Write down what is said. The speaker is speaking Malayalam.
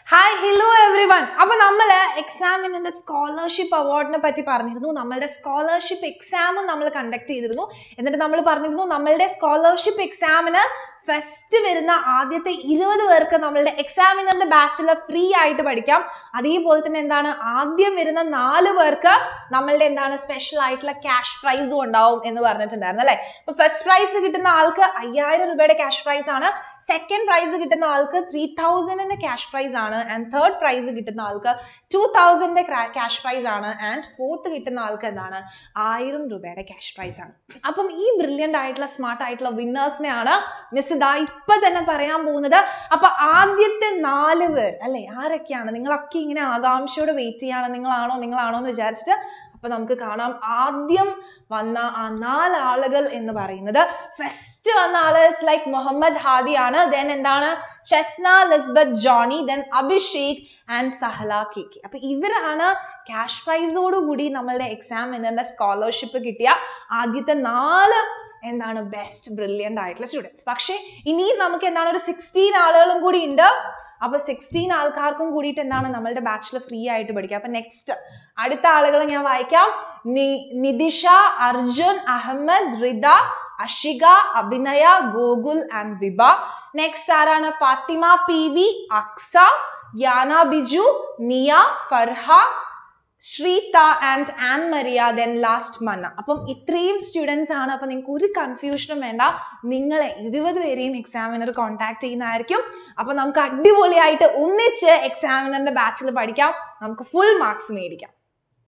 ഹായ് ഹലോ എവ്രി വൺ അപ്പൊ നമ്മൾ എക്സാമിനെ സ്കോളർഷിപ്പ് അവാർഡിനെ പറ്റി പറഞ്ഞിരുന്നു നമ്മളുടെ സ്കോളർഷിപ്പ് എക്സാമും നമ്മൾ കണ്ടക്ട് ചെയ്തിരുന്നു എന്നിട്ട് നമ്മൾ പറഞ്ഞിരുന്നു നമ്മളുടെ സ്കോളർഷിപ്പ് എക്സാമിന് ഫസ്റ്റ് വരുന്ന ആദ്യത്തെ ഇരുപത് പേർക്ക് നമ്മളുടെ എക്സാമിനറിന്റെ ബാച്ചിൽ ഫ്രീ ആയിട്ട് പഠിക്കാം അതേപോലെ തന്നെ എന്താണ് ആദ്യം വരുന്ന നാല് പേർക്ക് നമ്മളുടെ എന്താണ് സ്പെഷ്യൽ ആയിട്ടുള്ള ക്യാഷ് പ്രൈസും ഉണ്ടാവും എന്ന് പറഞ്ഞിട്ടുണ്ടായിരുന്നു അല്ലെ അപ്പൊ ഫസ്റ്റ് പ്രൈസ് കിട്ടുന്ന ആൾക്ക് അയ്യായിരം രൂപയുടെ ക്യാഷ് പ്രൈസ് ആണ് സെക്കൻഡ് പ്രൈസ് കിട്ടുന്ന ആൾക്ക് ത്രീ തൗസൻഡിന്റെ ക്യാഷ് പ്രൈസ് ആണ് ആൻഡ് തേർഡ് പ്രൈസ് കിട്ടുന്ന ആൾക്ക് ടു തൗസൻഡിന്റെ ക്യാഷ് പ്രൈസ് ആണ് ആൻഡ് ഫോർത്ത് കിട്ടുന്ന ആൾക്ക് എന്താണ് ആയിരം രൂപയുടെ ക്യാഷ് പ്രൈസ് ആണ് അപ്പം ഈ ബ്രില്യൻ്റ് ആയിട്ടുള്ള സ്മാർട്ട് ആയിട്ടുള്ള വിന്നേഴ്സിനെയാണ് മിസ് ഇതാ ഇപ്പൊ തന്നെ പറയാൻ പോകുന്നത് അപ്പൊ ആദ്യത്തെ നാല് പേർ അല്ലെ ആരൊക്കെയാണ് നിങ്ങളൊക്കെ ഇങ്ങനെ ആകാംക്ഷയോടെ വെയിറ്റ് ചെയ്യാണ് നിങ്ങളാണോ നിങ്ങളാണോ എന്ന് വിചാരിച്ചിട്ട് അപ്പൊ നമുക്ക് കാണാം ആദ്യം വന്ന ആ നാലാളുകൾ എന്ന് പറയുന്നത് ഫസ്റ്റ് വന്ന ആള് ലൈക്ക് മുഹമ്മദ് ഹാദി ആണ് ദെൻ എന്താണ് Shesna Lisbeth Johny then Abhishek and Sahala K K അപ്പൊ ഇവരാണ് ക്യാഷ് പ്രൈസോട് കൂടി നമ്മളുടെ എക്സാമിനറിന്റെ സ്കോളർഷിപ്പ് കിട്ടിയ ആദ്യത്തെ നാല് എന്താണ് ബെസ്റ്റ് ബ്രില്യൻ്റ് ആയിട്ടുള്ള സ്റ്റുഡൻസ് പക്ഷേ ഇനി നമുക്ക് എന്താണ് ഒരു സിക്സ്റ്റീൻ ആളുകളും കൂടി ഉണ്ട് അപ്പൊ സിക്സ്റ്റീൻ ആൾക്കാർക്കും കൂടിയിട്ട് എന്താണ് നമ്മളുടെ ബാച്ചിൽ ഫ്രീ ആയിട്ട് പഠിക്കാം അപ്പൊ നെക്സ്റ്റ് അടുത്ത ആളുകൾ ഞാൻ വായിക്കാം നി- നിതിഷ അർജുൻ അഹമ്മദ് റിദ അഷിക അഭിനയ ഗോകുൽ ആൻഡ് വിബ നെക്സ്റ്റ് ആരാണ് Fathima P V Aksa Yana Biju Niya Farha Shreetha and Ann Maria then last Manna അപ്പം ഇത്രയും സ്റ്റുഡൻസ് ആണ് അപ്പം നിങ്ങൾക്ക് ഒരു കൺഫ്യൂഷനും വേണ്ട നിങ്ങളെ ഇരുപത് പേരെയും എക്സാമിനർ കോൺടാക്ട് ചെയ്യുന്നതായിരിക്കും അപ്പം നമുക്ക് അടിപൊളിയായിട്ട് ഒന്നിച്ച് എക്സാമിനറിന്റെ ബാച്ചിൽ പഠിക്കാം നമുക്ക് ഫുൾ മാർക്സ് മേടിക്കാം